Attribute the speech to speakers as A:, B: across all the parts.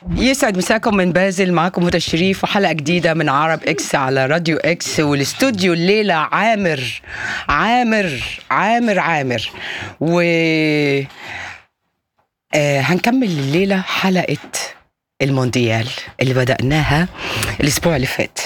A: يسعد مساكم من بازل معكم هدى الشريف وحلقه جديده من عرب اكس على راديو اكس والاستوديو الليله عامر عامر عامر عامر و آه هنكمل الليله حلقه المونديال اللي بدأناها الأسبوع اللي فات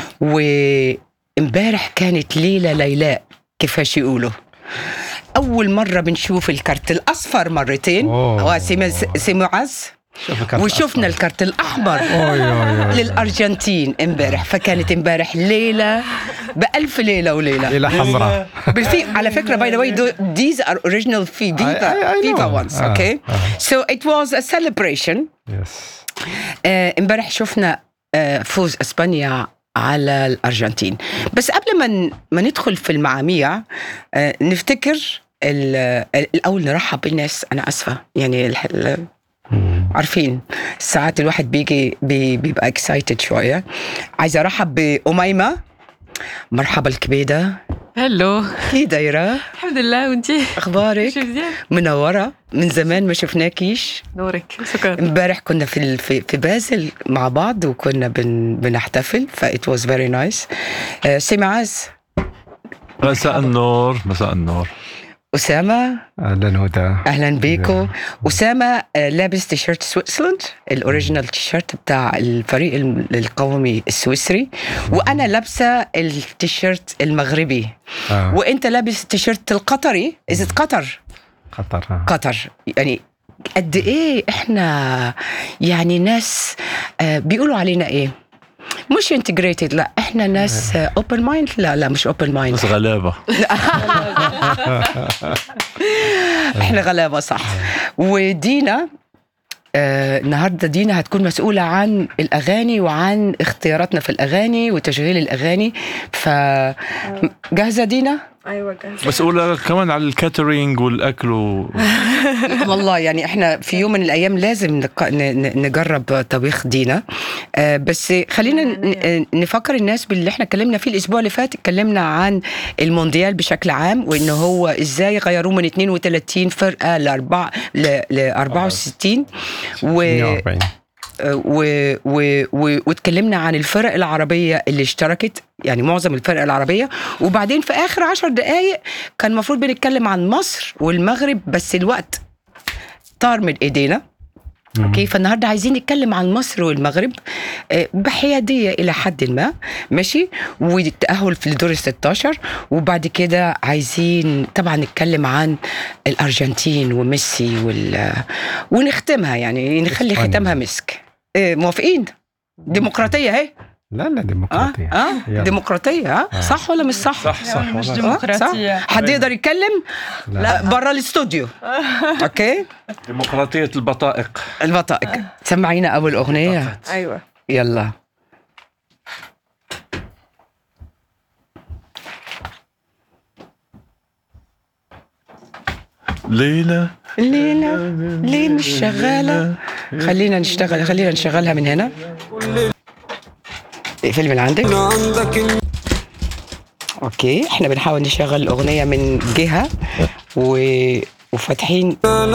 A: وامبارح كانت ليلة ليلاء كيفاش يقولوا أول مرة بنشوف الكارت الأصفر مرتين
B: أوه.
A: وسي سي معز وشفنا الكارت الأحمر للأرجنتين امبارح فكانت امبارح ليلة بألف ليلة وليلة
B: ليلة حمراء
A: بالفي على فكرة باي ذا واي these are original في
B: I- I-
A: FIFA
B: I
A: FIFA
B: know.
A: ones
B: آه،
A: okay
B: آه.
A: so it was a celebration
B: يس
A: آه، امبارح شفنا آه، فوز اسبانيا على الارجنتين بس قبل ما ن- ما ندخل في المعاميع آه، نفتكر ال- الاول نرحب بالناس انا اسفه يعني الح- ال- عارفين ساعات الواحد بيجي بي- بيبقى اكسايتد شويه عايزه ارحب باميمه مرحبا الكبيده
C: هلو
A: كي دايره
C: الحمد لله وانتي
A: اخبارك
C: شو مزيان
A: منوره من زمان ما شفناكيش
C: نورك شكرا
A: امبارح كنا في ال- في في بازل مع بعض وكنا بن بنحتفل فايت واز فيري نايس سي معاذ
D: مساء النور مساء النور
A: اسامه
B: اهلا هدى
A: اهلا بيكو اسامه آه، لابس تيشيرت سويسرلاند الاوريجينال تيشيرت بتاع الفريق الم- القومي السويسري وانا لابسه التيشيرت المغربي
B: آه.
A: وانت لابس التيشيرت القطري از قطر
B: قطر آه.
A: قطر يعني قد ايه احنا يعني ناس آه، بيقولوا علينا ايه مش انتجريتد لا احنا ناس اوبن مايند لا لا مش اوبن مايند
D: بس غلابه
A: احنا غلابه صح ودينا آه النهارده دينا هتكون مسؤوله عن الاغاني وعن اختياراتنا في الاغاني وتشغيل الاغاني ف جاهزه دينا
C: ايوه جاهزة
D: مسؤوله كمان على الكاترينج والاكل و...
A: والله يعني احنا في يوم من الايام لازم نق- ن- ن- نجرب طبيخ دينا آه، بس خلينا ن- نفكر الناس باللي احنا اتكلمنا فيه الاسبوع اللي فات اتكلمنا عن المونديال بشكل عام وان هو ازاي غيروه من 32 فرقه ل 4 ل 64 و
B: 42
A: و و و واتكلمنا عن الفرق العربية اللي اشتركت يعني معظم الفرق العربية وبعدين في آخر عشر دقايق كان المفروض بنتكلم عن مصر والمغرب بس الوقت طار من ايدينا اوكي فالنهارده عايزين نتكلم عن مصر والمغرب آه، بحياديه الى حد ما ماشي والتاهل في الدور ال 16 وبعد كده عايزين طبعا نتكلم عن الارجنتين وميسي وال ونختمها يعني نخلي
B: إسبانيا.
A: ختامها مسك آه، موافقين ديمقراطيه اهي
B: لا لا
A: اه
B: ديمقراطية
A: اه
B: يلا.
A: ديمقراطيه اه صح ولا مش صح؟
D: صح صح
C: مش
D: والله.
C: ديمقراطية.
A: آه، صح؟ حد يقدر يتكلم؟ لا برا الاستوديو اوكي
D: ديمقراطيه البطائق
A: البطائق سمعينا اول اغنيه
C: ايوه
A: يلا
D: ليلى
A: ليلى ليه مش شغالة؟ خلينا نشتغل خلينا نشغلها من هنا اقفل من عندك اوكي احنا بنحاول نشغل الاغنية من جهة و... وفاتحين